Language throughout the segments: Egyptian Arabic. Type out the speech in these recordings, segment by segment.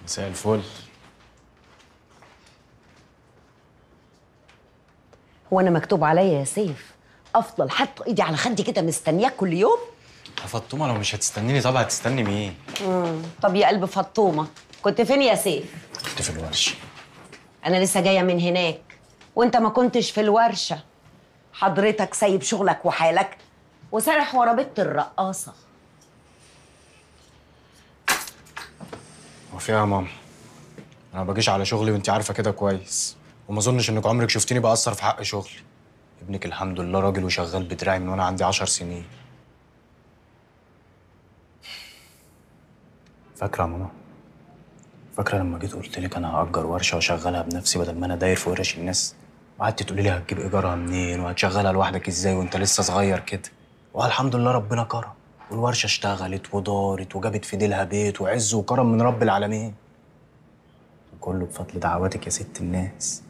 مساء الفل هو انا مكتوب عليا يا سيف افضل حاطه ايدي على خدي كده مستنياك كل يوم يا فاطمه لو مش هتستنيني طب هتستني مين طب يا قلب فطومه كنت فين يا سيف كنت في الورشه انا لسه جايه من هناك وانت ما كنتش في الورشه حضرتك سايب شغلك وحالك وسارح ورا بنت الرقاصه هو فيها يا ماما انا ما باجيش على شغلي وانت عارفه كده كويس وما اظنش انك عمرك شفتيني بأثر في حق شغلي ابنك الحمد لله راجل وشغال بدراعي من وانا عندي عشر سنين فاكره يا ماما فاكره لما جيت قلت لك انا هأجر ورشه واشغلها بنفسي بدل ما انا داير في ورش الناس وقعدت تقولي لي هتجيب ايجارها منين وهتشغلها لوحدك ازاي وانت لسه صغير كده والحمد لله ربنا كرم والورشه اشتغلت ودارت وجابت في ديلها بيت وعز وكرم من رب العالمين كله بفضل دعواتك يا ست الناس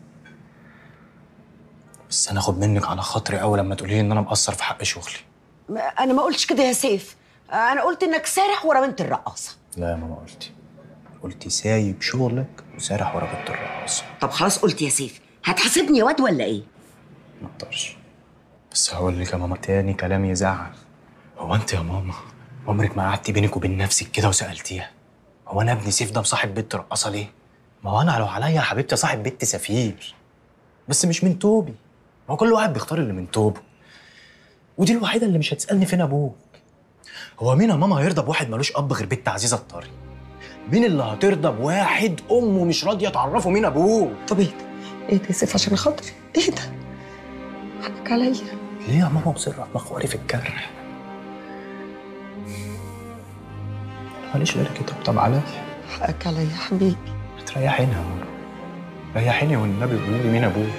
بس انا اخد منك على خاطري قوي لما تقولي لي ان انا مقصر في حق شغلي ما- انا ما قلتش كده يا سيف انا قلت انك سارح ورا بنت الرقاصه لا يا ماما قلتي قلتي سايب شغلك وسارح ورا بنت الرقاصه طب خلاص قلت يا سيف هتحاسبني يا واد ولا ايه ما اقدرش بس هقول لك يا ماما تاني كلام يزعل هو انت يا ماما عمرك ما قعدتي بينك وبين نفسك كده وسالتيها هو انا ابني سيف ده مصاحب بنت رقاصه ليه؟ ما هو انا لو عليا يا حبيبتي صاحب بنت سفير بس مش من توبي ما هو كل واحد بيختار اللي من توبه ودي الوحيده اللي مش هتسالني فين ابوك هو مين يا ماما هيرضى بواحد ملوش اب غير بنت عزيزه الطري مين اللي هترضى بواحد امه مش راضيه تعرفه مين ابوه طب ايه ده ايه ده يا سيف عشان خاطري ايه ده حقك عليا ليه يا ماما مصرة مخوري في الجرح؟ معلش بالك طبطب عليا حقك عليا يا حبيبي تريحيني يا ماما ريحيني والنبي قولي لي مين ابوه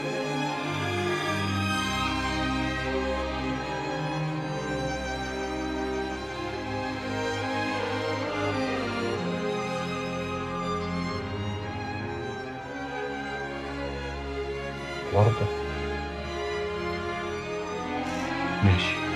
برضه ماشي